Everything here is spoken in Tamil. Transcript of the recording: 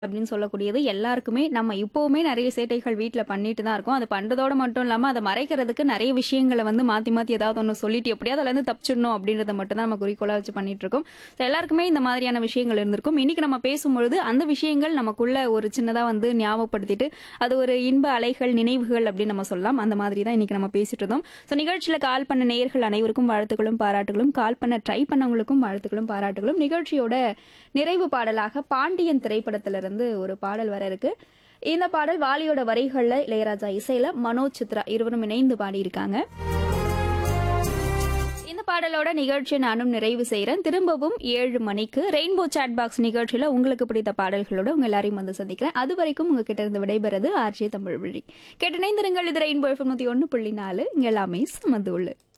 அப்படின்னு சொல்லக்கூடியது எல்லாருக்குமே நம்ம இப்பவுமே நிறைய சேட்டைகள் வீட்ல பண்ணிட்டு தான் இருக்கோம் அது பண்றதோட மட்டும் இல்லாம அதை மறைக்கிறதுக்கு நிறைய விஷயங்களை வந்து மாத்தி மாத்தி ஏதாவது ஒன்று சொல்லிட்டு எப்படியாவது அதுல இருந்து தப்பிச்சிடணும் அப்படின்றத மட்டும் தான் நம்ம குறிக்கோளா வச்சு பண்ணிட்டு இருக்கோம் So, எல்லாருக்குமே இந்த மாதிரியான விஷயங்கள் இருந்திருக்கும் இன்னைக்கு நம்ம பேசும்பொழுது அந்த விஷயங்கள் நமக்குள்ள ஒரு சின்னதா வந்து ஞாபகப்படுத்திட்டு அது ஒரு இன்ப அலைகள் நினைவுகள் அப்படின்னு நம்ம சொல்லலாம் அந்த மாதிரி தான் இன்னைக்கு நம்ம பேசிட்டு இருந்தோம் ஸோ நிகழ்ச்சியில கால் பண்ண நேயர்கள் அனைவருக்கும் வாழ்த்துக்களும் பாராட்டுகளும் கால் பண்ண ட்ரை பண்ணவங்களுக்கும் வாழ்த்துக்களும் பாராட்டுகளும் நிகழ்ச்சியோட நிறைவு பாடலாக பாண்டியன் திரைப்படத்திலிருந்து ஒரு பாடல் வர இருக்கு இந்த பாடல் வாலியோட வரிகள்ல இளையராஜா இசையில மனோஜ் சித்ரா இருவரும் இணைந்து பாடியிருக்காங்க இந்த பாடலோட நிகழ்ச்சியை நானும் நிறைவு செய்கிறேன் திரும்பவும் ஏழு மணிக்கு ரெயின்போ சாட் பாக்ஸ் நிகழ்ச்சியில உங்களுக்கு பிடித்த பாடல்களோட உங்க எல்லாரையும் வந்து சந்திக்கிறேன் அது வரைக்கும் உங்ககிட்ட இருந்து விடைபெறது ஆர்ஜே தமிழ் வழி கேட்டு இணைந்திருங்கள் இது ரெயின்போ எஃப்எம் நூத்தி ஒன்று புள்ளி நாலு இங்க எல்லாமே சமந்து